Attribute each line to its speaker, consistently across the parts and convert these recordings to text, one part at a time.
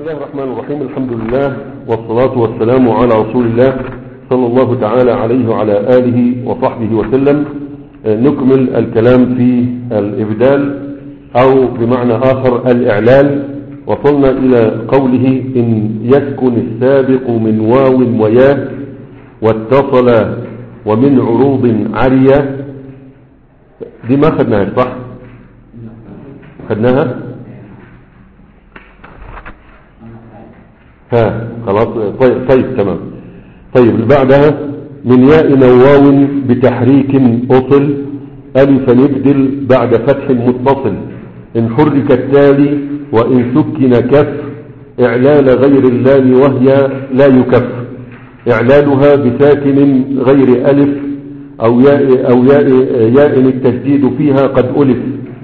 Speaker 1: الله الرحمن الرحيم الحمد لله والصلاة والسلام على رسول الله صلى الله تعالى عليه وعلى آله وصحبه وسلم آه، نكمل الكلام في الإبدال أو بمعنى آخر الإعلال وصلنا إلى قوله إن يسكن السابق من واو وياء واتصل ومن عروض عرية دي ما خدناها صح خدناها ها خلاص طيب, طيب تمام طيب اللي بعدها من ياء نواو بتحريك أصل ألفا يبدل بعد فتح متصل إن حرك التالي وإن سكن كف إعلال غير اللام وهي لا يكف إعلالها بساكن غير ألف أو ياء, أو ياء, ياء التجديد فيها قد ألف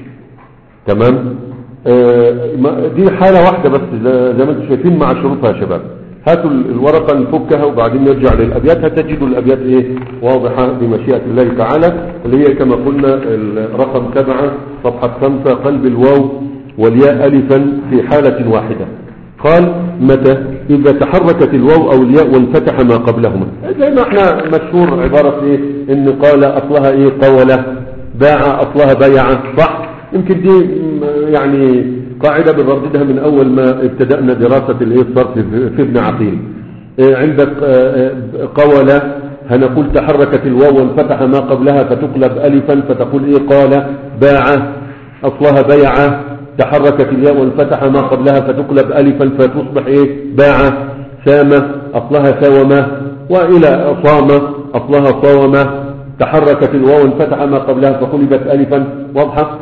Speaker 1: تمام آه، ما- دي حالة واحدة بس زي زي ما انتم شايفين مع شروطها يا شباب هاتوا ال- الورقة نفكها وبعدين نرجع للأبيات هتجدوا الأبيات ايه واضحة بمشيئة الله تعالى اللي هي كما قلنا الرقم سبعة صفحة خمسة قلب الواو والياء ألفا في حالة واحدة قال متى إذا تحركت الواو أو الياء وانفتح ما قبلهما زي ما احنا مشهور عبارة ايه ان قال أصلها ايه قولة باع أصلها بيعة صح يمكن دي م- يعني قاعدة بنرددها من أول ما ابتدأنا دراسة الايه الصرف في في ابن عقيل إيه عندك آه، آه، قولة هنقول تحركت الواو وانفتح ما قبلها فتقلب ألفا فتقول ايه قال باع أصلها بيعة تحركت الياء وانفتح ما قبلها فتقلب ألفا فتصبح ايه باع سامة أصلها ساومة وإلى صام أصلها صومة تحركت الواو انفتح ما قبلها فقلبت ألفا واضحة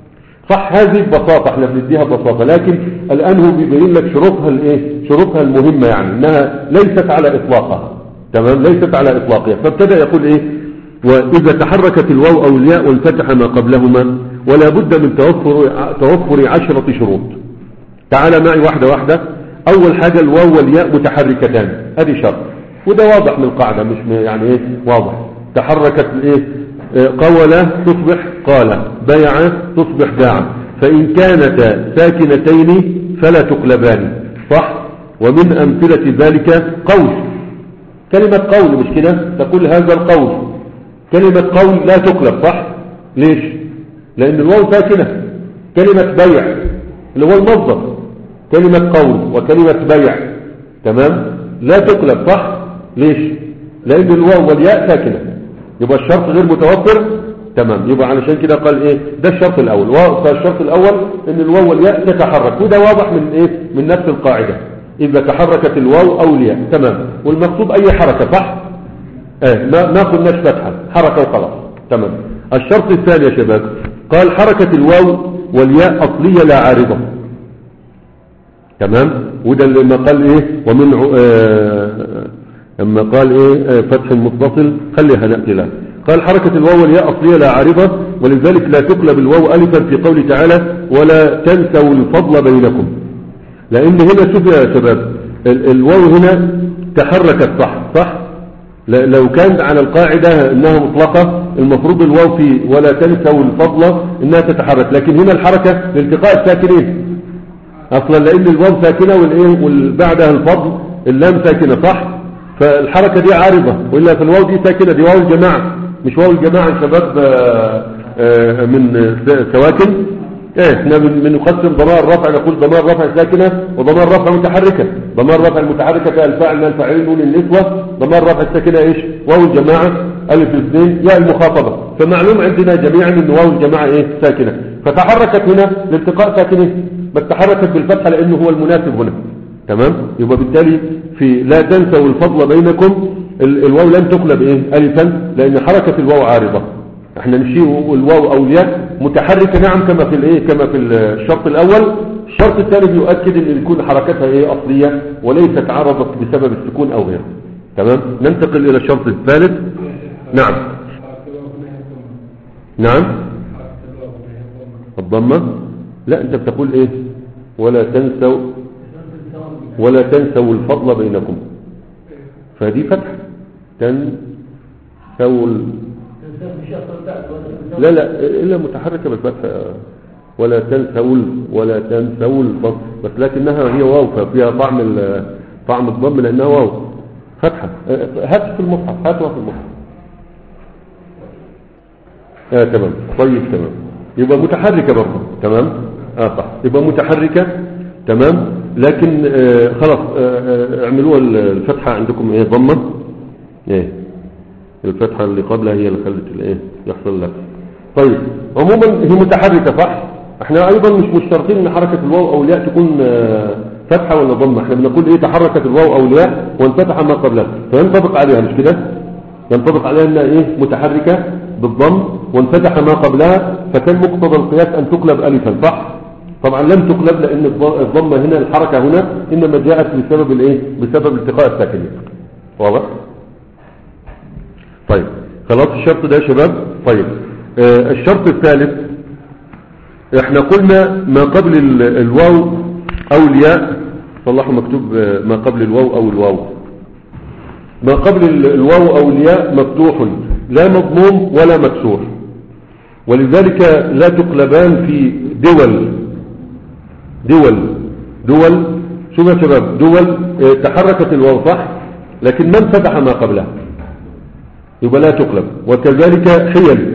Speaker 1: صح هذه ببساطة احنا بنديها ببساطة لكن الآن هو بيبين لك شروطها الايه شروطها المهمة يعني انها ليست على اطلاقها تمام ليست على اطلاقها فابتدأ يقول ايه واذا تحركت الواو او الياء وانفتح ما قبلهما ولا بد من توفر توفر عشرة شروط تعال معي واحدة واحدة اول حاجة الواو والياء متحركتان ادي شرط وده واضح من القاعدة مش م- يعني ايه واضح تحركت ايه آه، قولة تصبح قال بيع تصبح باع فإن كانتا ساكنتين فلا تقلبان صح ومن أمثلة ذلك قول كلمة قول مش كده تقول هذا القول كلمة قول لا تقلب صح ليش لأن الواو ساكنة كلمة بيع اللي هو المصدر كلمة قول وكلمة بيع تمام لا تقلب صح ليش لأن الواو والياء ساكنة يبقى الشرط غير متوفر تمام يبقى علشان كده قال ايه ده الشرط الاول واو- فالشرط الاول ان الواو والياء تتحرك وده واضح من ايه من نفس القاعدة اذا تحركت الواو او الياء تمام والمقصود اي حركة صح ايه ما ما قلناش فتحة حركة وخلاص تمام الشرط الثاني يا شباب قال حركة الواو والياء اصلية لا عارضة تمام وده لما قال ايه ومن ع- آه لما قال ايه آه فتح متصل خليها نأتي له قال حركة الواو والياء أصلية لا عارضة ولذلك لا تقلب الواو ألفا في قوله تعالى ولا تنسوا الفضل بينكم لأن هنا شوف يا شباب ال- الواو هنا تحركت صح صح ل- لو كان على القاعدة انها مطلقة المفروض الواو في ولا تنسوا الفضل انها تتحرك لكن هنا الحركة لالتقاء الساكنين اصلا لان الواو ساكنه والايه والبعدها الفضل اللام ساكنه صح فالحركه دي عارضه والا فالواو دي ساكنه دي واو الجماعه مش واو الجماعه يا شباب آه، آه، من س- سواكن ايه احنا بن- بنقسم ضمائر الرفع نقول ضمائر الرفع ساكنه وضمائر الرفع متحركه ضمائر الرفع المتحركه فيها الفاعل من الفاعلين نون النسوه ضمائر الرفع الساكنه ايش واو الجماعه الف الاثنين ياء المخاطبه فمعلوم عندنا جميعا ان واو الجماعه ايه ساكنه فتحركت هنا لالتقاء ساكنين بس تحركت بالفتحة لأنه هو المناسب هنا تمام يبقى بالتالي في لا تنسوا الفضل بينكم ال- الواو لم تقلب ايه الفا لان حركة الواو عارضة احنا نمشي الواو او الياء متحركة نعم كما في الايه كما في الشرط الاول الشرط الثاني بيؤكد ان يكون حركتها ايه اصلية وليست عرضت بسبب السكون او غيره تمام ننتقل الى الشرط الثالث نعم نعم الضمة لا انت بتقول ايه ولا تنسوا ولا تنسوا الفضل بينكم فدي فتح تنسوا ال... لا لا الا متحركة بالفتح ولا تنسوا ال- ولا تنسوا البصر بس لكنها هي واو ففيها طعم ال- طعم الضم لانها واو فتحة آه، هات في المصحف هاتها في المصحف اه تمام طيب تمام يبقى متحركة برضه تمام اه صح يبقى متحركة تمام لكن آه خلاص آه آه اعملوها الفتحة عندكم ايه ضمة ايه الفتحة اللي قبلها هي اللي خلت الايه يحصل لك طيب عموما هي متحركة صح احنا ايضا مش مشترطين ان حركة الواو او الياء تكون آه، فتحة ولا ضمة احنا بنقول ايه تحركت الواو او الياء وانفتح ما قبلها فينطبق عليها مش كده ينطبق عليها انها ايه متحركة بالضم وانفتح ما قبلها فكان مقتضى القياس ان تقلب الفا صح طبعا لم تقلب لان الض- الضمة هنا الحركة هنا انما جاءت بسبب الايه بسبب التقاء الساكنين واضح طيب خلاص الشرط ده يا شباب طيب آه الشرط الثالث احنا قلنا ما قبل ال- الواو او الياء صلحوا مكتوب آه، ما قبل الواو او الواو ما قبل ال- الواو او الياء مفتوح لا مضموم ولا مكسور ولذلك لا تقلبان في دول دول دول شوف يا شباب دول آه، تحركت الواو صح لكن من فتح ما قبلها يبقى لا تقلب وكذلك حيل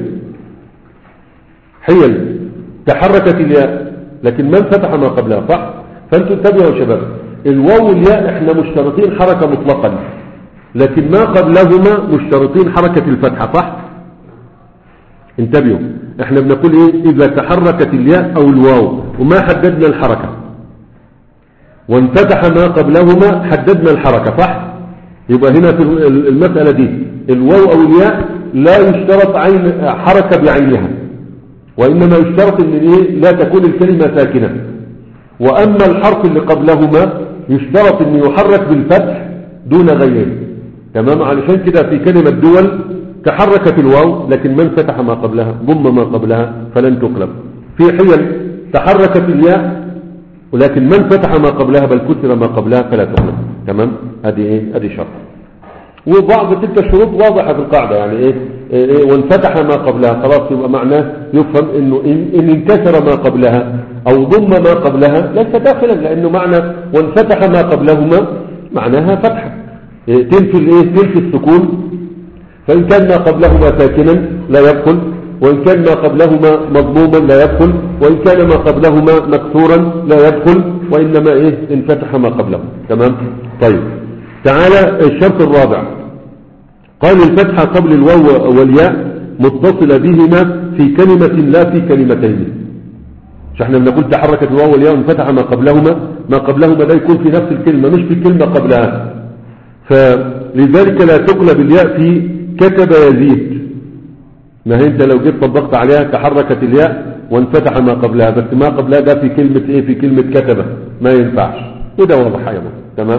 Speaker 1: حيل تحركت الياء لكن من فتح ما قبلها صح فانتم انتبهوا يا شباب الواو والياء احنا مشترطين حركة مطلقا لكن ما قبلهما مشترطين حركة الفتحة صح انتبهوا احنا بنقول ايه اذا تحركت الياء او الواو وما حددنا الحركة وانفتح ما قبلهما حددنا الحركة صح يبقى هنا في ال- المسألة دي الواو او الياء لا يشترط عين حركة بعينها وإنما يشترط ان ايه لا تكون الكلمة ساكنة وأما الحرف اللي قبلهما يشترط أن يحرك بالفتح دون غيره تمام علشان كده في كلمة دول تحركت الواو لكن من فتح ما قبلها ضم ما قبلها فلن تقلب في حيل تحركت الياء ولكن من فتح ما قبلها بل كسر ما قبلها فلا تقلب تمام هذه ايه هذه شرط وبعض تلك الشروط واضحة في القاعدة يعني ايه, إيه, إيه وانفتح ما قبلها خلاص يبقى معناه يفهم انه إن, إن انكسر ما قبلها او ضم ما قبلها ليس داخلا لانه معنى وانفتح ما قبلهما معناها فتحة إيه تنفي الايه تنفي السكون فان كان ما قبلهما ساكنا لا يدخل وان كان ما قبلهما مضموما لا يدخل وان كان ما قبلهما مكسورا لا يدخل وانما ايه انفتح ما قبله تمام طيب تعالى الشرط الرابع قال الفتحة قبل الواو والياء متصلة بهما في كلمة لا في كلمتين مش احنا بنقول تحركت الواو والياء وانفتح ما قبلهما ما قبلهما ده يكون في نفس الكلمة مش في كلمة قبلها فلذلك لا تقلب الياء في كتب يزيد ما هي انت لو جيت طبقت عليها تحركت الياء وانفتح ما قبلها بس ما قبلها ده في كلمة ايه في كلمة كتبة ما ينفعش وده واضح ايضا تمام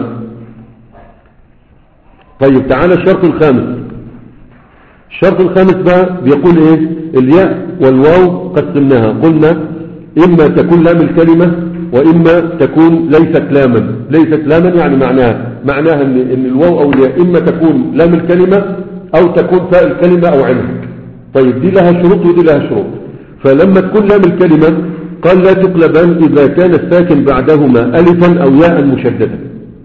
Speaker 1: طيب تعالى الشرط الخامس الشرط الخامس بقى بيقول ايه الياء والواو قسمناها قلنا اما تكون لام الكلمة واما تكون ليست لاما ليست لاما يعني معناها معناها ان, إن الواو او الياء اما تكون لام الكلمة او تكون فاء الكلمة او عينها طيب دي لها شروط ودي لها شروط فلما تكون لام الكلمة قال لا تقلبان اذا كان الساكن بعدهما الفا او ياء مشددة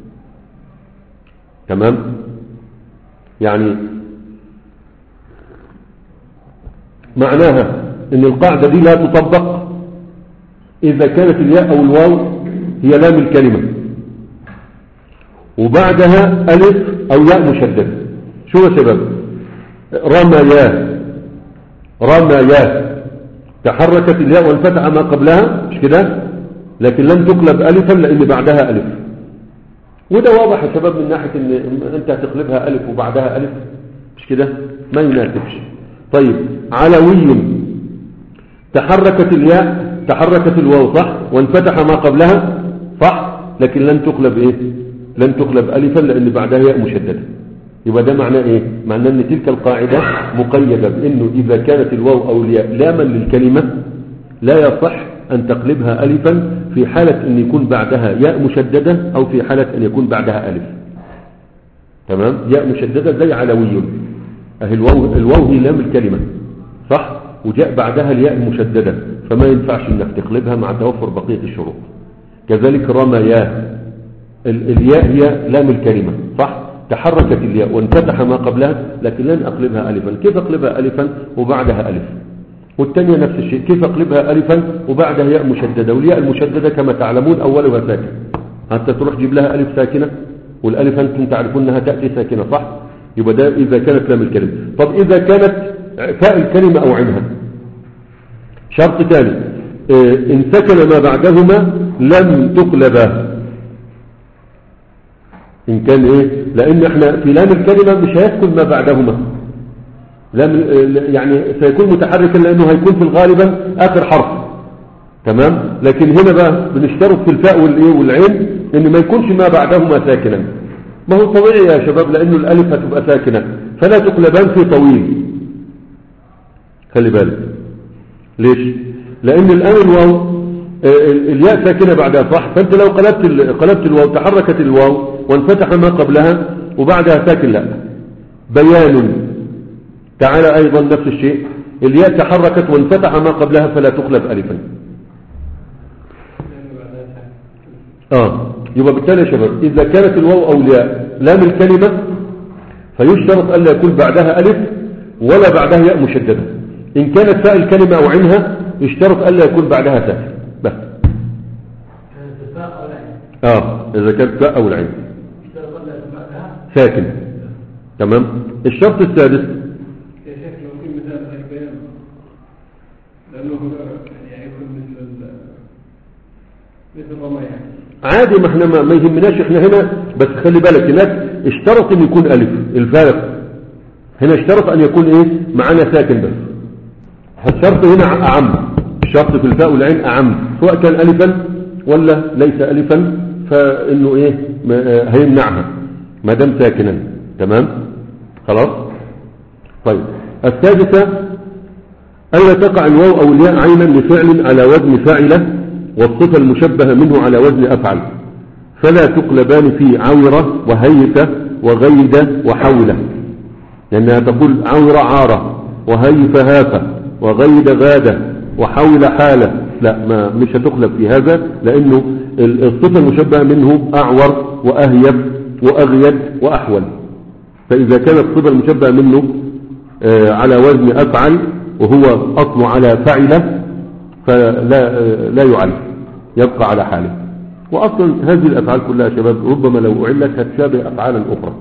Speaker 1: تمام يعني معناها ان القاعدة دي لا تطبق اذا كانت الياء او الواو هي لام الكلمة وبعدها الف او ياء مشدد شو يا شباب رميا رميا تحركت الياء وانفتح ما قبلها مش كده لكن لم تقلب الفا لان بعدها الف وده واضح يا شباب من ناحية ان انت هتقلبها الف وبعدها الف مش كده ما يناسبش طيب علوي تحركت الياء تحركت الواو صح وانفتح ما قبلها صح لكن لن تقلب ايه لن تقلب الفا لان بعدها ياء مشددة يبقى ده معناه ايه معناه ان تلك القاعدة مقيدة بانه اذا كانت الواو او الياء لاما للكلمة لا يصح أن تقلبها ألفا في حالة أن يكون بعدها ياء مشددة أو في حالة أن يكون بعدها ألف تمام ياء مشددة زي علوي أهي الواو, الواو هي لام الكلمة صح وجاء بعدها الياء المشددة فما ينفعش انك تقلبها مع توفر بقية الشروط كذلك رمياه ال- الياء هي لام الكلمة صح تحركت الياء وانفتح ما قبلها لكن لن أقلبها ألفا كيف أقلبها ألفا وبعدها ألف والثانية نفس الشيء كيف أقلبها ألفا وبعدها ياء مشددة والياء المشددة كما تعلمون أولها ساكن حتى تروح تجيب لها ألف ساكنة والألف أنتم تعرفون أنها تأتي ساكنة صح يبقى ده إذا كانت لام الكلمة طب إذا كانت فاء الكلمة أو عينها شرط ثاني آه، إن سكن ما بعدهما لم تقلبا إن كان إيه لأن إحنا في لام الكلمة مش هيسكن ما بعدهما لام آه، يعني سيكون متحركا لأنه هيكون في الغالبا آخر حرف تمام لكن هنا بقى بنشترط في الفاء والإيه والعين إن ما يكونش ما بعدهما ساكنا ما هو طبيعي يا شباب لأنه الألف هتبقى ساكنة فلا تقلبان في طويل خلي بالك ليش لأن الآن الواو آه، الياء ساكنة بعدها صح فأنت لو قلبت ال- قلبت الواو تحركت الواو وانفتح ما قبلها وبعدها ساكن لا بيان تعالى أيضا نفس الشيء الياء تحركت وانفتح ما قبلها فلا تقلب ألفا آه يبقى بالتالي يا شباب إذا كانت الواو أو الياء لام الكلمة فيشترط ألا يكون بعدها ألف ولا بعدها ياء مشددة إن كانت فاء الكلمة أو عينها يشترط ألا يكون بعدها ساكن بس
Speaker 2: كانت الفاء ولا عين
Speaker 1: آه إذا كانت فاء أو العين
Speaker 2: اشترط أن يسمعها
Speaker 1: ساكن تمام الشرط السادس
Speaker 2: يا شيخ لو في مثال غير بيان لأنه يعني يكون مثل ال- مثل رمى يعني
Speaker 1: عادي ما احنا ما, ما يهمناش احنا هنا بس خلي بالك هناك اشترط ان يكون الف الفارق هنا اشترط ان يكون ايه معانا ساكن بس الشرط هنا اعم الشرط في الفاء والعين اعم سواء كان الفا ولا ليس الفا فانه ايه ما اه هيمنعها ما دام ساكنا تمام خلاص طيب السادسه ألا تقع الواو أو الياء عينا لفعل على وزن فاعلة والصفة المشبهة منه على وزن أفعل فلا تقلبان في عورة وهيفة وغيدة وحولة لأنها تقول عورة عارة وهيفة هافة وغيدة غادة وحول حالة لا ما مش هتقلب في هذا لأنه ال- الصفة المشبهة منه أعور وأهيب وأغيد وأحول فإذا كانت الصفة المشبهة منه آه، على وزن أفعل وهو أصل على فعلة فلا آه، لا يعل يبقى على حاله وأصلا هذه الأفعال كلها يا شباب ربما لو أعلت هتشابه أفعالا أخرى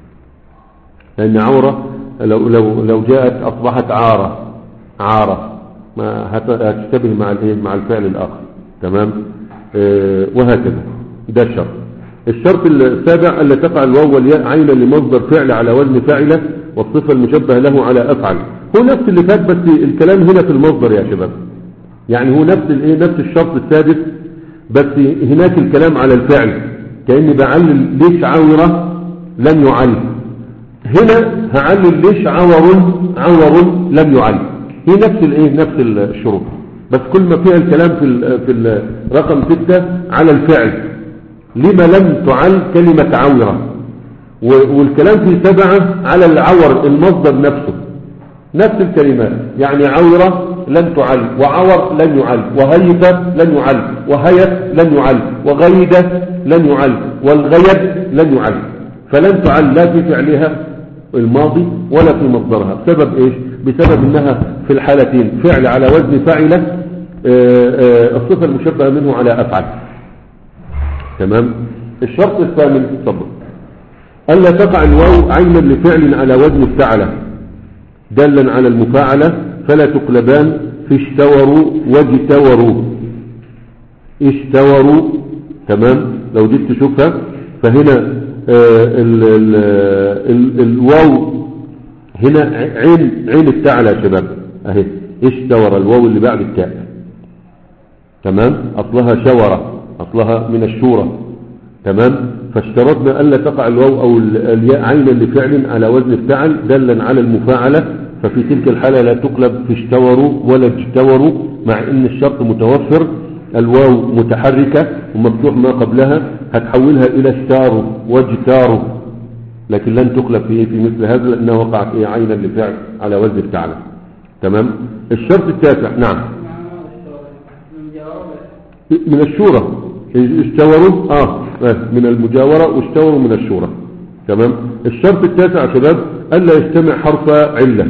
Speaker 1: لأن عورة لو, لو, لو جاءت أصبحت عارة عارة ما هت- هتشتبه مع الإيه؟ مع الفعل الآخر تمام آه، وهكذا ده الشرط الشرط السابع ألا تقع الواو والياء عينا لمصدر فعل على وزن فاعلة والصفة المشبه له على أفعل هو نفس اللي فات بس الكلام هنا في المصدر يا شباب يعني هو نفس الايه نفس الشرط السادس بس هناك الكلام على الفعل كأني بعلل ليش عورة لم يعل هنا هعلل ليش عور عور لم يعل هي نفس الايه نفس الشروط بس كل ما فيها الكلام في ال في ال رقم ستة على الفعل لما لم تعل كلمة عورة و- والكلام في سبعة على العور المصدر نفسه نفس الكلمات يعني عورة لن تعل وعور لن يعل وهيفة لن يعل وهيف لن يعل وغيدة لن يعل والغيد لن يعل فلن تعل لا في فعلها الماضي ولا في مصدرها بسبب ايش بسبب انها في الحالتين فعل على وزن فاعلة آه، آه، الصفة المشبهة منه على افعل تمام الشرط الثامن تفضل ألا تقع الواو عينا لفعل على وزن افتعل دالا على المفاعلة فلا تقلبان في اشتوروا واجتوروا اشتوروا تمام لو جيت تشوفها فهنا آه ال ال ال الواو هنا عين عين التعلى يا شباب اهي اشتور الواو اللي بعد التاء تمام اصلها شورة اصلها من الشورى تمام فاشترطنا ألا تقع الواو أو ال- الياء عينا لفعل على وزن افتعل دلا على المفاعلة ففي تلك الحالة لا تقلب في اشتوروا ولا اجتوروا مع ان الشرط متوفر الواو متحركة ومفتوح ما قبلها هتحولها إلى اشتاروا واجتاروا لكن لن تقلب في في مثل هذا لأنها وقعت إيه عينا لفعل على وزن افتعل تمام الشرط التاسع نعم
Speaker 2: من جواب
Speaker 1: من الشورى اشتوروا اه آه، من المجاورة واشتوروا من الشورى تمام الشرط التاسع يا شباب ألا يجتمع حرف علة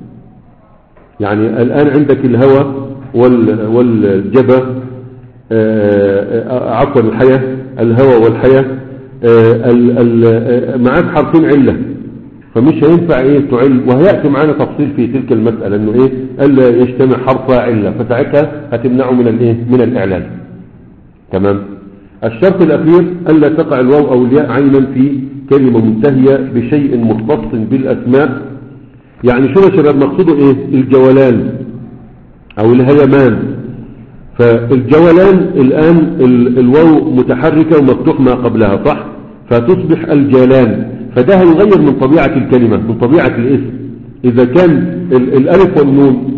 Speaker 1: يعني الآن عندك الهوى وال والجبى آه، آه، عفوا الحياة الهوى والحياة آه، ال- ال- آه، معاك حرفين علة فمش هينفع ايه تعل وهيأتي معانا تفصيل في تلك المسألة انه ايه الا يجتمع حرف علة فساعتها هتمنعه من الايه من الاعلان تمام الشرط الاخير الا تقع الواو او الياء عينا في كلمة منتهية بشيء مختص بالاسماء يعني شو يا شباب مقصوده ايه الجولان او الهيمان فالجولان الآن ال- الواو متحركة ومفتوح ما قبلها صح فتصبح الجلان فده هيغير من طبيعة الكلمة من طبيعة الاسم إذا كان ال- الألف والنون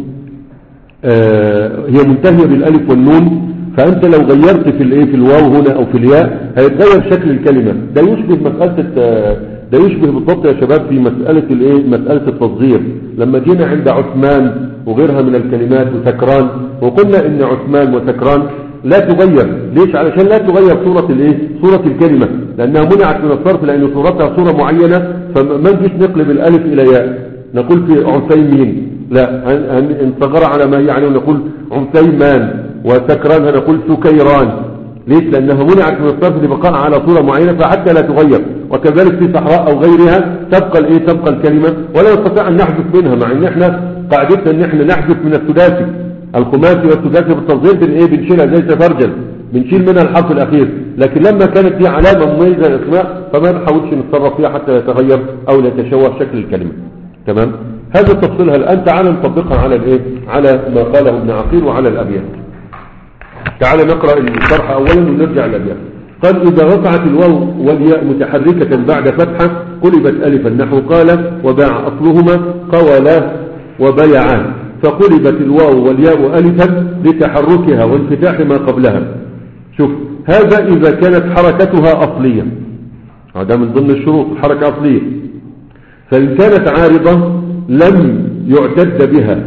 Speaker 1: آه، هي منتهية بالألف والنون فأنت لو غيرت في الايه في الواو هنا أو في الياء هيتغير شكل الكلمة ده يشبه مسألة الت- ده يشبه بالضبط يا شباب في مسألة الايه مسألة التصغير لما جينا عند عثمان وغيرها من الكلمات وسكران وقلنا ان عثمان وسكران لا تغير ليش علشان لا تغير صورة الايه صورة الكلمة لانها منعت من الصرف لان صورتها صورة معينة فما نجيش نقلب الالف الى ياء نقول في عثيمين لا هن- هن- انصغر على ما يعني ونقول عثيمان وسكران هنقول سكيران ليش لأنها منعت من الصرف لبقاء على صورة معينة فحتى لا تغير وكذلك في صحراء أو غيرها تبقى الإيه تبقى الكلمة ولا نستطيع أن نحذف منها مع أن احنا قاعدتنا أن احنا نحذف من الثلاثي الخماسي والثلاثي بالتصغير بن إيه بنشيلها زي تفرجل بنشيل منها الحرف الأخير لكن لما كانت دي علامة مميزة للأسماء فما نحاولش نتصرف فيها حتى يتغير أو لا يتشوه شكل الكلمة تمام هذا تفصيلها الآن تعال نطبقها على الإيه على ما قاله ابن عقيل وعلى الأبيات تعال نقرأ الشرح أولا ونرجع للأبيات قال إذا رفعت الواو والياء متحركة بعد فتحة قلبت ألفا نحو قال وباع أصلهما قولا وبيعا فقلبت الواو والياء ألفا لتحركها وانفتاح ما قبلها شوف هذا إذا كانت حركتها أصلية هذا من ضمن الشروط الحركة أصلية فإن كانت عارضة لم يعتد بها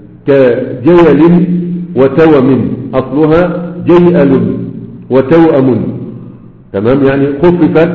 Speaker 1: كجيل وتوم أصلها جيئل وتوأم تمام يعني خففت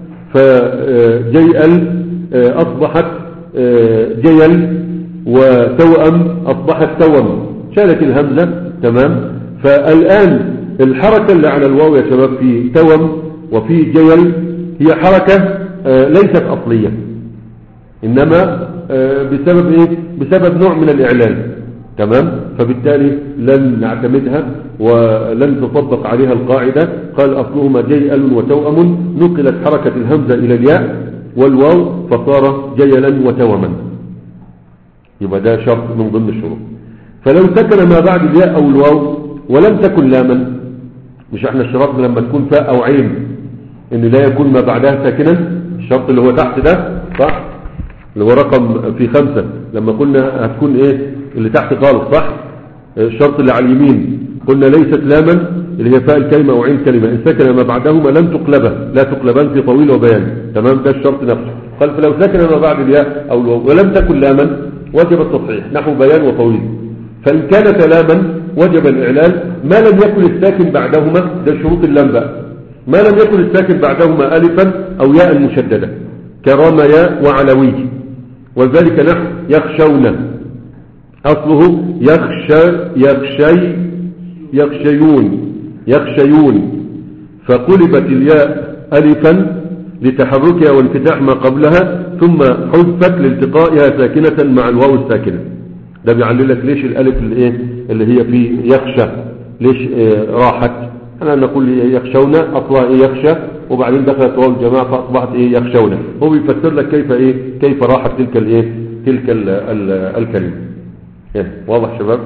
Speaker 1: فجيئل أصبحت جيل وتوأم أصبحت توم شالت الهمزة تمام فالآن الحركة اللي على الواو يا شباب في توم وفي جيل هي حركة ليست أصلية إنما بسبب إيه؟ بسبب نوع من الإعلان تمام فبالتالي لن نعتمدها ولن تطبق عليها القاعدة قال أصلهما جيئل وتوأم نقلت حركة الهمزة إلى الياء والواو فصار جيلا وتوما يبقى ده شرط من ضمن الشروط فلو سكن ما بعد الياء أو الواو ولم تكن لاما مش احنا اشترطنا لما تكون فاء أو عين ان لا يكون ما بعدها ساكنا الشرط اللي هو تحت ده صح اللي هو رقم في خمسة لما قلنا هتكون ايه اللي تحت خالص صح الشرط اللي على اليمين قلنا ليست لاما اللي هي فاء الكلمة او عين كلمة ان سكن ما بعدهما لم تقلبه لا تقلبان في طويل وبيان تمام ده الشرط نفسه قال فلو سكن ما بعد الياء او الواو ولم تكن لاما وجب التصحيح نحو بيان وطويل فان كانت لاما وجب الاعلان ما لم يكن الساكن بعدهما ده شروط اللام بقى ما لم يكن الساكن بعدهما الفا او ياء مشددة كرميا وعلوي وذلك نحو يخشون أصله يخشى يخشي يخشيون يخشيون فقلبت الياء ألفا لتحركها وانفتاح ما قبلها ثم حذفت لالتقائها ساكنة مع الواو الساكنة ده بيعلل لك ليش الألف اللي, إيه اللي هي في يخشى ليش إيه راحت أنا نقول يخشون أصلها إيه يخشى وبعدين دخلت واو الجماعة فأصبحت إيه يخشون هو بيفسر لك كيف إيه كيف راحت تلك الإيه تلك ال ال الكلمة إيه واضح شباب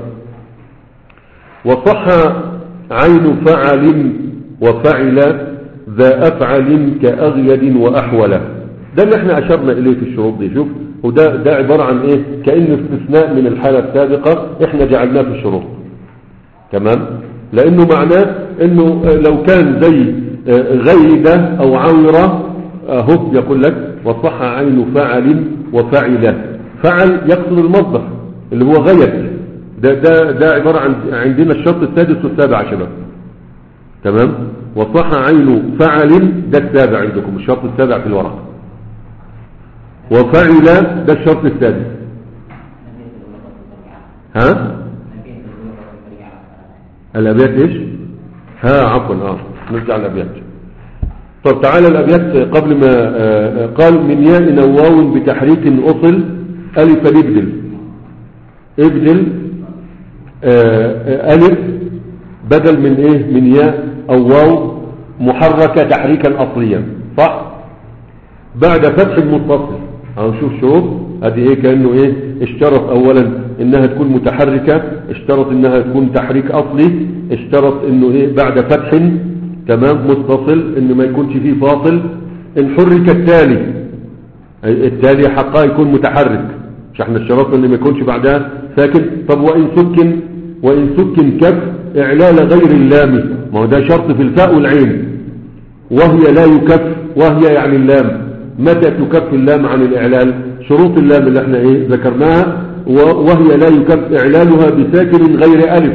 Speaker 1: وصح عين فعل وفعل ذا أفعل كأغيد وأحول ده اللي احنا أشرنا إليه في الشروط دي شوف وده ده عبارة عن إيه كأنه استثناء من الحالة السابقة احنا جعلناه في الشروط تمام لأنه معناه أنه لو كان زي غيدة أو عورة هو يقول لك وصح عين فعل وفعل فعل يقصد المصدر اللي هو غيد ده ده ده عبارة عن عندنا الشرط السادس والسابع يا شباب تمام وصح عين فعل ده السابع عندكم الشرط السابع في الورقة وفعل ده الشرط السادس ها الابيات ايش ها عفوا اه نرجع الابيات طب تعالى الابيات قبل ما آه، آه، قال من ياء نواو بتحريك اصل الف ابدل ابدل آه، آه، الف بدل من ايه من ياء او واو محركة تحريكا اصليا صح بعد فتح المتصل او شوف شوف ادي ايه كانه ايه اشترط اولا انها تكون متحركة اشترط انها تكون تحريك اصلي اشترط انه ايه بعد فتح تمام متصل ان ما يكونش فيه فاصل ان حرك التالي أي التالي حقها يكون متحرك مش احنا اشترطنا ان ما يكونش بعدها ساكن طب وان سكن وان سكن كف اعلال غير اللام ما هو ده شرط في الفاء والعين وهي لا يكف وهي يعني اللام متى تكف اللام عن الإعلال شروط اللام اللي احنا ايه ذكرناها و- وهي لا يكف إعلالها بساكن غير ألف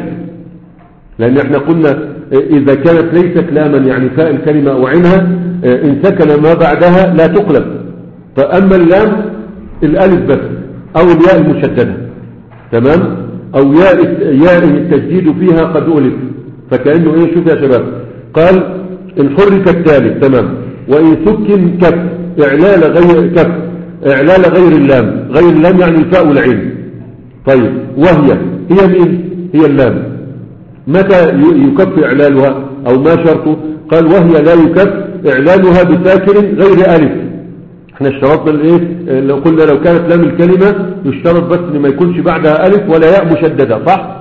Speaker 1: لأن احنا قلنا إذا كانت ليست لاما يعني فاء الكلمة أو عينها إن سكن ما بعدها لا تقلب فأما اللام الألف بس أو الياء المشددة تمام أو ياء ياء التجديد فيها قد ألف فكأنه إيه شوف يا شباب قال إن حرك الثالث تمام وإن سكن كف إعلال غير كف إعلال غير اللام غير اللام يعني الفاء والعين طيب وهي هي مين هي اللام متى ي- يكف إعلالها أو ما شرطه قال وهي لا يكف إعلالها بساكن غير ألف احنا اشترطنا الايه اه، لو قلنا لو كانت لام الكلمة يشترط بس ان ما يكونش بعدها ألف ولا ياء مشددة صح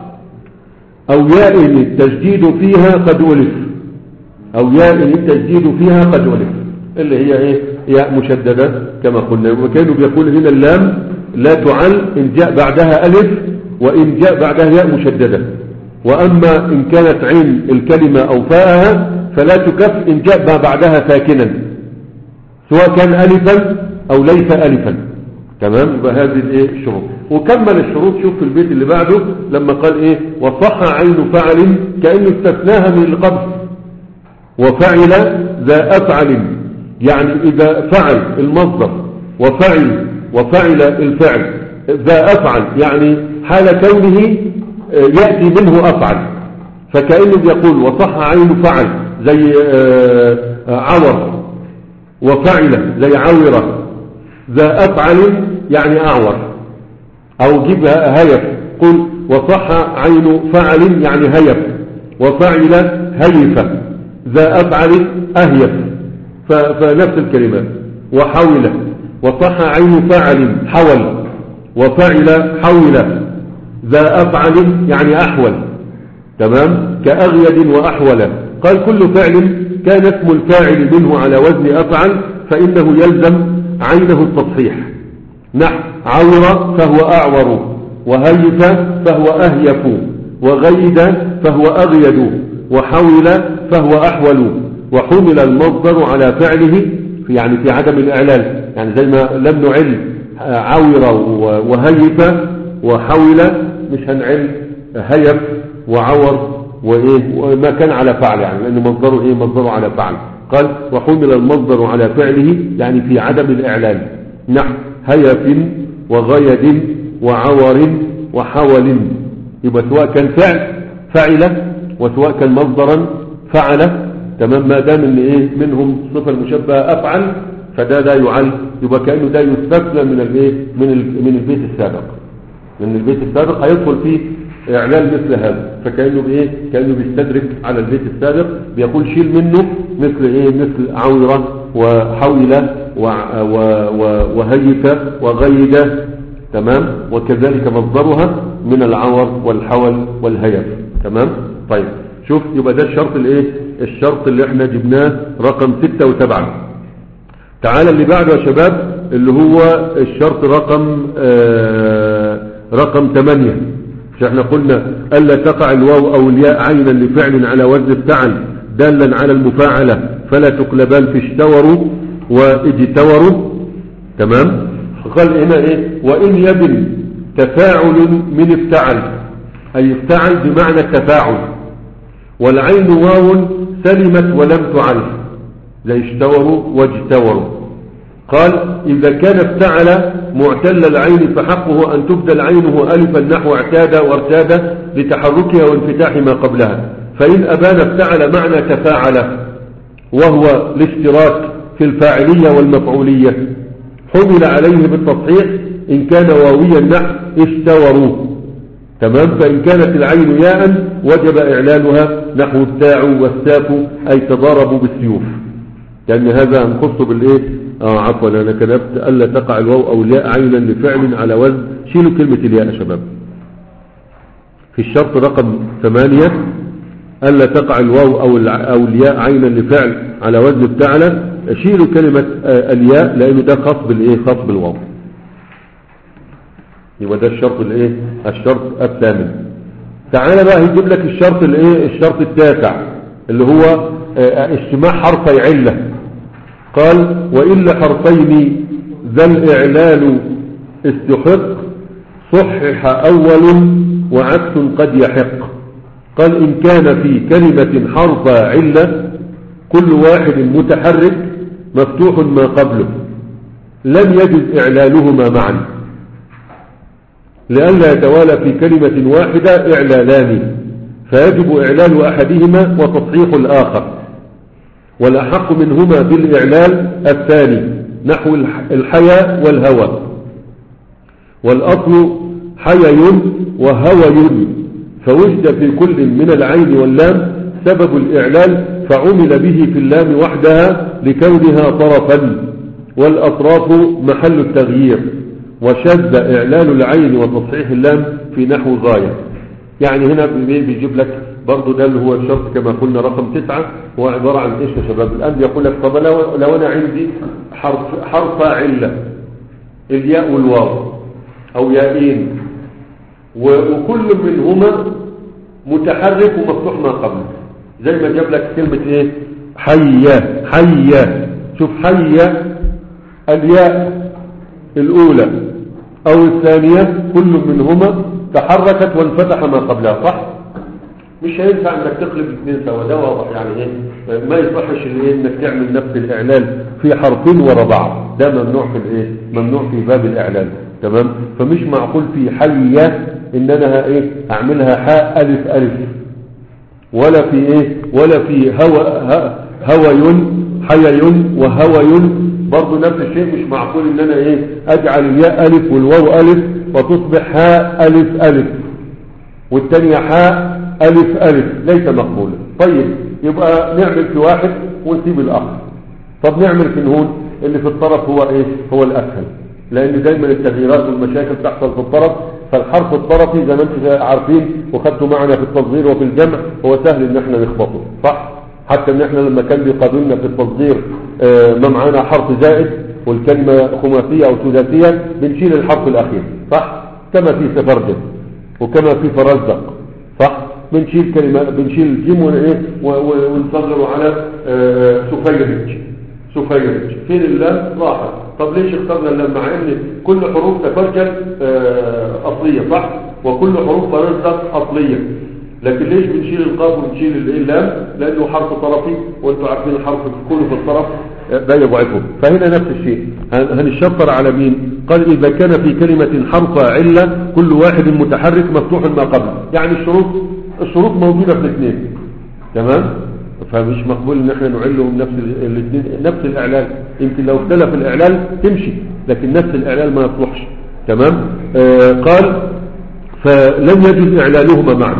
Speaker 1: أو ياء التجديد فيها قد ألف أو ياء التجديد فيها قد ألف اللي هي ايه ياء مشددة كما قلنا وكانوا بيقول هنا اللام لا تعل إن جاء بعدها ألف وإن جاء بعدها ياء مشددة وأما إن كانت عين الكلمة أو فاءها فلا تكف إن جاء ما بعدها ساكنا سواء كان ألفا أو ليس ألفا تمام يبقى هذه الايه الشروط وكمل الشروط شوف في البيت اللي بعده لما قال ايه وصح عين فعل كأنه استثناها من القبض وفعل ذا أفعل يعني إذا فعل المصدر وفعل وفعل الفعل ذا أفعل يعني حال كونه آه، يأتي منه أفعل فكأنه بيقول وصح عين فعل زي آه، آه، عور وفعل زي عورة ذا أفعل يعني أعور أو جيبها هيف قل وصح عين فعل يعني هيف وفعل هيف ذا أفعل أهيف ف- فنفس الكلمات وحول وصح عين فعل حول وفعل حول ذا أفعل يعني أحول تمام كأغيد وأحول قال كل فعل كان اسم الفاعل منه على وزن أفعل فإنه يلزم عينه التصحيح نحو عور فهو أعور وهيف فهو أهيف وغيد فهو أغيد وحول فهو أحول وحمل المصدر على فعله في يعني في عدم الإعلال يعني زي ما لم نعل عور وهيف وحول مش هنعل هيف وعور وإيه وما كان على فعل يعني لأن مصدره إيه مصدره على فعل قال وحمل المصدر على فعله يعني في عدم الإعلان نحو هيف وغيد وعور وحول يبقى سواء كان فعل فعل وسواء كان مصدرا فعل تمام ما دام ان ايه منهم صفه المشبهه افعل فده ده يعل يبقى كانه ده يستثنى من الايه من ال- من البيت السابق لان البيت السابق هيدخل فيه اعلان مثل هذا فكانه بايه كانه بيستدرك على البيت السابق بيقول شيل منه مثل ايه مثل عوره وحول وع- و- و- وهيف وغيد تمام وكذلك مصدرها من العور والحول والهيف تمام طيب شوف يبقى ده الشرط الايه الشرط اللي احنا جبناه رقم ستة وسبعة تعالى اللي بعده يا شباب اللي هو الشرط رقم آه رقم ثمانية مش احنا قلنا ألا تقع الواو أو الياء عينا لفعل على وزن افتعل دالا على المفاعلة فلا تقلبان في اشتوروا واجتوروا تمام قال هنا ايه وإن يبن تفاعل من افتعل أي افتعل بمعنى التفاعل والعين واو سلمت ولم تعل زي اشتوروا واجتوروا قال إذا كان افتعل معتل العين فحقه أن تبدل عينه ألفا نحو اعتاد وارتاد لتحركها وانفتاح ما قبلها فإن أبان افتعل معنى تفاعل وهو الاشتراك في الفاعلية والمفعولية حمل عليه بالتصحيح إن كان واويا نحو اشتوروا تمام فإن كانت العين ياء وجب إعلانها نحو التاع والساف أي تضاربوا بالسيوف لأن هذا نخص بالإيه آه عفوا أنا كتبت ألا تقع الواو أو الياء عينا لفعل على وزن شيلوا كلمة الياء يا شباب في الشرط رقم ثمانية ألا تقع الواو أو أو الياء عينا لفعل على وزن افتعل شيلوا كلمة آه الياء لأنه ده خاص بالإيه خاص بالواو يبقى ده الشرط الايه الشرط الثامن تعالى بقى يجيب لك الشرط الايه الشرط التاسع اللي هو اه اجتماع حرفي علة قال وإلا حرفين ذا الإعلال استحق صحح أول وعكس قد يحق قال إن كان في كلمة حرف علة كل واحد متحرك مفتوح ما قبله لم يجد إعلالهما معا لئلا يتوالى في كلمة واحدة إعلالان فيجب إعلال أحدهما وتصحيح الآخر والأحق منهما بالإعلال الثاني نحو الحيا والهوى والأصل حيي وهوي فوجد في كل من العين واللام سبب الإعلال فعمل به في اللام وحدها لكونها طرفا والأطراف محل التغيير وشذ إعلال العين وتصحيح اللام في نحو غاية يعني هنا بيجيب لك برضو ده اللي هو الشرط كما قلنا رقم تسعة هو عبارة عن ايش يا شباب الآن يقول لك طب لو, لو أنا عندي حرف, حرف علة الياء والواو أو يائين وكل منهما متحرك ومفتوح ما قبله زي ما جاب لك كلمة ايه حية حية شوف حية الياء الأولى أو الثانية كل منهما تحركت وانفتح ما قبلها صح مش هينفع انك تقلب الاثنين سوا ده واضح يعني ايه ما يصحش الايه انك تعمل نفس الاعلان في حرفين ورا بعض ده ممنوع في الايه ممنوع في باب الاعلان تمام فمش معقول في حية ان انا ايه اعملها حاء الف الف ولا في ايه ولا في هوى هوي حيي وهوي برضه نفس الشيء مش معقول ان انا ايه اجعل الياء الف والواو الف وتصبح هاء الف الف والثانيه حاء الف الف ليس مقبولا طيب يبقى نعمل في واحد ونسيب الاخر طب نعمل في الهون اللي في الطرف هو ايه هو الاسهل لان دايما التغييرات والمشاكل تحصل في الطرف فالحرف الطرفي زي ما انتم عارفين وخدتوا معنا في التصغير وفي الجمع هو سهل ان احنا نخبطه صح حتى ان احنا لما كان بيقابلنا في التصغير اه ما معانا حرف زائد والكلمة خماسية او ثلاثية بنشيل الحرف الاخير صح كما في سفرجل وكما في فرزدق صح بنشيل كلمة بنشيل الجيم ونصغره على اه سفيرج سفيرج فين اللام راحت طب ليش اخترنا اللام مع ان كل حروف تفرجل اه اصلية صح وكل حروف فرزدق اصلية لكن ليش بنشيل القاف ونشيل اللام لانه حرف طرفي وانتم عارفين الحرف كله في الطرف ده يضعفه فهنا نفس الشيء هنشطر على مين قال اذا كان في كلمة حرف علة كل واحد متحرك مفتوح ما قبل يعني الشروط الشروط موجودة في الاثنين تمام فمش مقبول ان احنا نعلهم نفس الاثنين نفس الاعلان يمكن لو اختلف الاعلان تمشي لكن نفس الاعلان ما يصلحش تمام آه قال فلم يجوز اعلانهما معا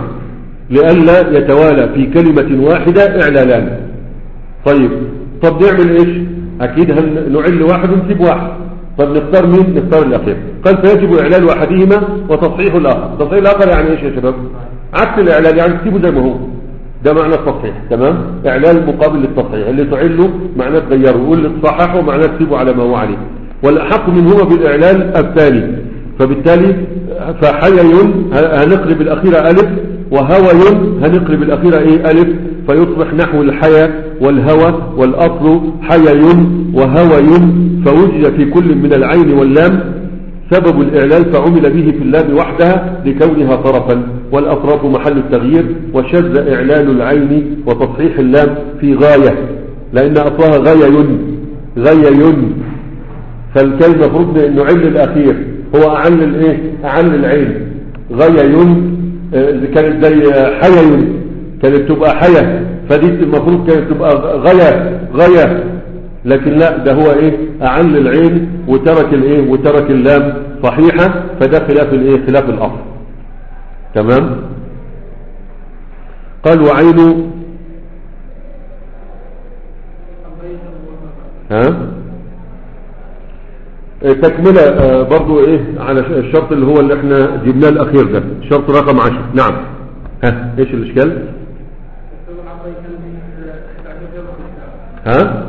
Speaker 1: لئلا يتوالى في كلمة واحدة إعلالان طيب طب نعمل إيش أكيد نعل واحد ونسيب واحد طب نختار مين نختار الأخير قال فيجب إعلال أحدهما وتصحيح الآخر تصحيح الآخر يعني إيش يا شباب عكس الإعلال يعني تسيبه زي ما هو ده معنى التصحيح تمام إعلال مقابل للتصحيح اللي تعله معناه تغيره واللي تصححه معناه تسيبه على ما هو عليه والأحق منهما بالإعلال الثاني فبالتالي فحيي هنقلب الأخيرة ألف وهوي هنقلب الأخيرة إيه ألف فيصبح نحو الحيا والهوى والأصل حيي وهوي فوجد في كل من العين واللام سبب الإعلال فعمل به في اللام وحدها لكونها طرفا والأطراف محل التغيير وشذ إعلان العين وتصحيح اللام في غاية لأن أصلها غاية غاية فالكلمة فرض أنه عل الأخير هو أعل الإيه أعل العين غاية آه، كانت زي حيا كانت تبقى حيا فدي المفروض كانت تبقى غاية غاية لكن لا ده هو ايه اعل العين وترك الايه وترك اللام صحيحة فده خلاف الايه خلاف الاصل تمام قال وعين ها إيه، تكملة آه، برضو ايه على الشرط اللي هو اللي احنا جبناه الاخير ده شرط رقم عشر نعم ها ايش الاشكال ها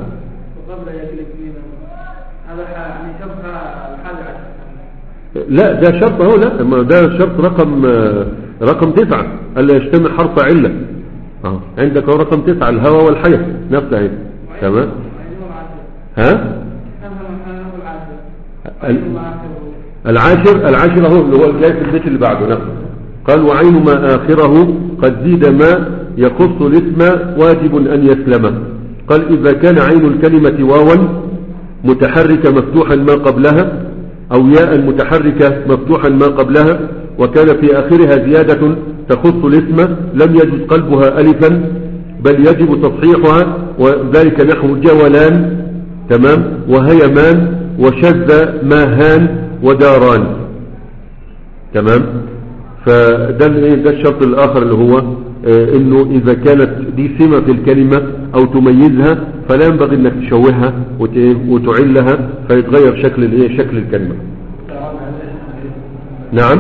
Speaker 1: لا ده شرط اهو لا ما ده شرط رقم آه، رقم تسعة الا يجتمع حرف علة اه عندك هو رقم تسعة الهوى والحياة نفسها هي تمام ها العاشر العاشر اهو اللي هو الجاي في البيت اللي بعده نفسه قال وعين ما آخره قد زيد ما يخص الاسم واجب أن يسلمه قال إذا كان عين الكلمة واوا متحركة مفتوحا ما قبلها أو ياء متحركة مفتوحا ما قبلها وكان في آخرها زيادة تخص الاسم لم يجد قلبها ألفا بل يجب تصحيحها وذلك نحو جولان تمام وهيمان وشذ ماهان وداران تمام فده ده الشرط الآخر اللي هو آه، انه اذا كانت دي سمة في الكلمة او تميزها فلا ينبغي انك تشوهها وتعلها فيتغير شكل الايه شكل الكلمة نعم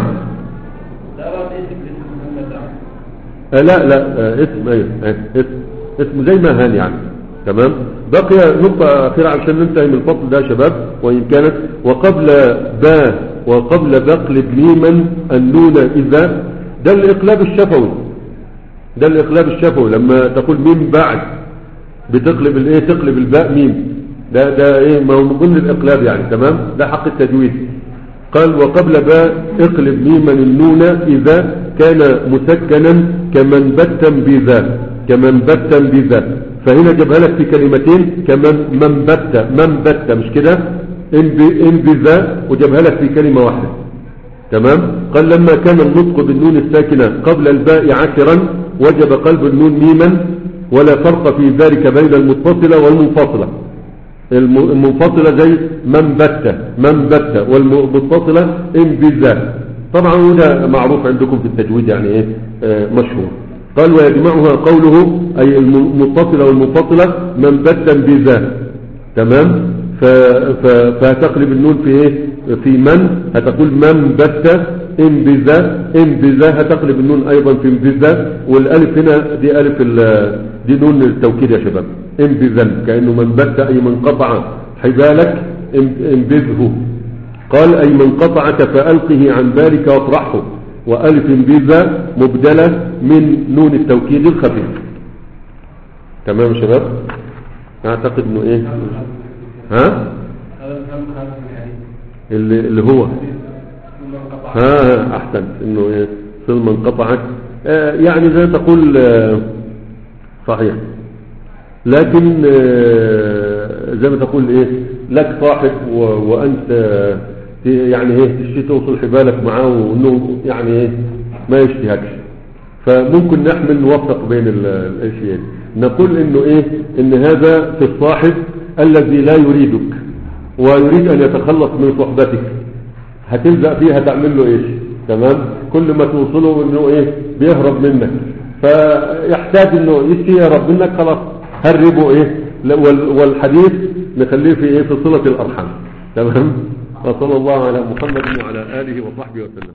Speaker 1: آه لا لا آه اسم ايوه آه اسم اسم زي ما هان يعني تمام بقي نقطة أخيرة عشان ننتهي من الفصل ده يا شباب وإن كانت وقبل با وقبل بقلب ميما النون إذا ده الإقلاب الشفوي ده الإقلاب الشفوي لما تقول ميم بعد بتقلب الايه تقلب الباء ميم ده ده ايه ما هو من ضمن الإقلاب يعني تمام ده حق التجويد قال وقبل باء اقلب ميما النون إذا كان مسكنا كمن بتا بذا كمن بتا بذا فهنا جابها لك في كلمتين كمن من بتا من بتا مش كده ان بذا وجابها لك في كلمة واحدة تمام قال لما كان النطق بالنون الساكنة قبل الباء عشرا وجب قلب النون ميما ولا فرق في ذلك بين المتصلة والمنفصلة المنفصلة زي من بت من بت والمتصلة ان بذا طبعا هذا معروف عندكم في التجويد يعني ايه آه مشهور قال ويجمعها قوله أي المتصلة والمنفصلة من بت بذا تمام فتقلب النون في ايه في من هتقول من بت ان بذا ان بذا هتقلب النون ايضا في بذا والالف هنا دي الف دي نون التوكيد يا شباب ان بذا كانه من بت اي من قطع حبالك انبذه قال اي من قطعك فالقه عن ذلك واطرحه والف بذا مبدله من نون التوكيد الخفيف تمام يا شباب اعتقد انه ايه ها اللي, اللي هو ها احسن انه ايه ثم انقطعت آه يعني زي تقول آه صحيح لكن آه زي ما تقول ايه لك صاحب وانت يعني ايه تشتي توصل حبالك معاه وانه يعني ايه ما يشتهكش فممكن نحمل نوفق بين الاشياء نقول انه ايه ان هذا في الصاحب الذي لا يريدك ويريد ان يتخلص من صحبتك هتلزق فيه هتعمل له ايش تمام كل ما توصله انه ايه بيهرب منك فيحتاج انه يشتي يهرب منك خلاص هربه ايه والحديث نخليه في ايه في صلة الارحام تمام وصلى الله على محمد وعلى اله وصحبه وسلم